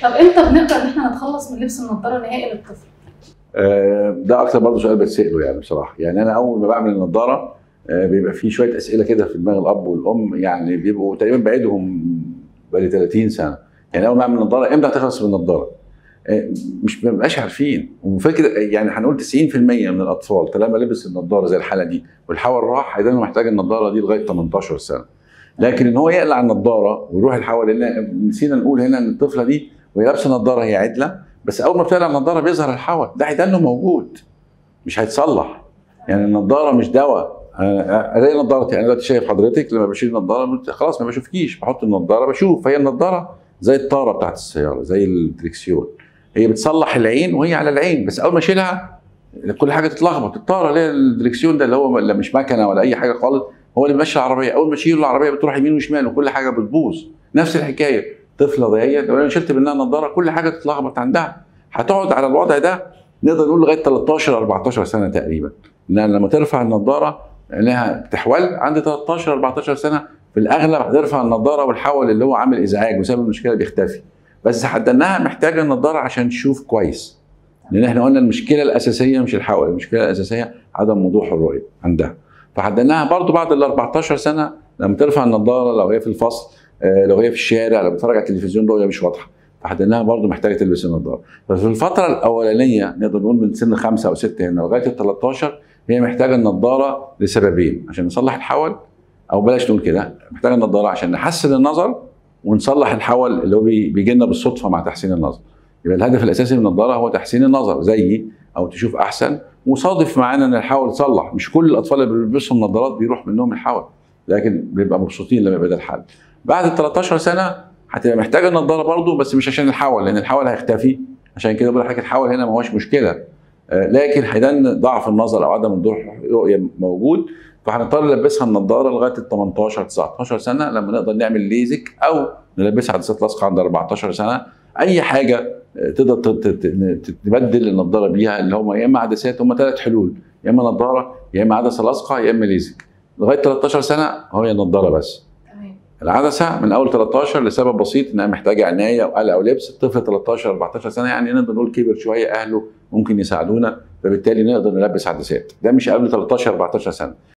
طب امتى بنقدر ان احنا نتخلص من لبس النضاره نهائي للطفل؟ آه، ده اكتر برضه سؤال بتساله يعني بصراحه يعني انا اول ما بعمل النضاره آه، بيبقى في شويه اسئله كده في دماغ الاب والام يعني بيبقوا تقريبا بعيدهم بقالي 30 سنه يعني اول ما اعمل نضاره امتى هتخلص من النضاره؟ آه، مش ما بنبقاش عارفين وفكره يعني هنقول 90% من الاطفال طالما لبس النضاره زي الحاله دي والحول راح هيضل محتاج النضاره دي لغايه 18 سنه لكن ان هو يقلع النضاره ويروح الحول لان نسينا نقول هنا ان الطفله دي وهي لابسه نضاره هي عدله بس اول ما بتقلع النضاره بيظهر الحول ده هيدله موجود مش هيتصلح يعني النضاره مش دواء أنا- الاقي نضارتي انا دلوقتي شايف حضرتك لما بشيل النضاره خلاص ما بشوفكيش بحط النضاره بشوف فهي النضاره زي الطاره بتاعت السياره زي الدريكسيون هي بتصلح العين وهي على العين بس اول ما اشيلها كل حاجه تتلخبط الطاره اللي هي الدريكسيون ده اللي هو لا مش مكنه ولا اي حاجه خالص هو اللي ماشي العربيه اول ما اشيل العربيه بتروح يمين وشمال وكل حاجه بتبوظ نفس الحكايه طفله ديت لو انا شلت منها نضاره كل حاجه تتلخبط عندها هتقعد على الوضع ده نقدر نقول لغايه 13 14 سنه تقريبا لان لما ترفع النضاره انها بتحول عند 13 14 سنه في الاغلب هترفع النضاره والحول اللي هو عامل ازعاج وسبب المشكله بيختفي بس حددناها محتاجه النضاره عشان تشوف كويس لان احنا قلنا المشكله الاساسيه مش الحول المشكله الاساسيه عدم وضوح الرؤيه عندها فحددناها برضو بعد ال 14 سنه لما ترفع النضاره لو هي في الفصل آه، لو هي في الشارع لو بتتفرج على التلفزيون رؤيه مش واضحه فحددناها برضو محتاجه تلبس النضاره ففي الفتره الاولانيه نقدر نقول من سن خمسه او سته هنا لغايه ال 13 هي محتاجه النضاره لسببين عشان نصلح الحول او بلاش نقول كده محتاجه النضاره عشان نحسن النظر ونصلح الحول اللي هو بي- بيجي لنا بالصدفه مع تحسين النظر يبقى الهدف الاساسي من النضاره هو تحسين النظر زيي او تشوف احسن وصادف معانا ان الحول صلح مش كل الاطفال اللي بيلبسوا نظارات بيروح منهم الحول لكن بيبقى مبسوطين لما يبقى ده الحل بعد ال 13 سنه هتبقى محتاجه النضاره برضو بس مش عشان الحول لان الحول هيختفي عشان كده بقول لحضرتك الحول هنا ما هوش مشكله آه، لكن هيدن ضعف النظر او عدم وضوح الرؤيه موجود فهنضطر نلبسها النضاره لغايه ال 18 19 سنه لما نقدر نعمل ليزك او نلبسها عدسات لاصقه عند 14 سنه اي حاجه آه، تقدر ت- ت- ت- تبدل النضاره بيها اللي هم يا اما عدسات هم ثلاث حلول يا اما نضاره يا اما عدسه لاصقه يا اما ليزك لغايه 13 سنه هي نضاره بس تمام العدسه من اول 13 لسبب بسيط انها محتاجه عنايه او قلق او لبس الطفل 13 14 سنه يعني نقدر نقول كبر شويه اهله ممكن يساعدونا فبالتالي نقدر نلبس عدسات ده مش قبل 13 14 سنه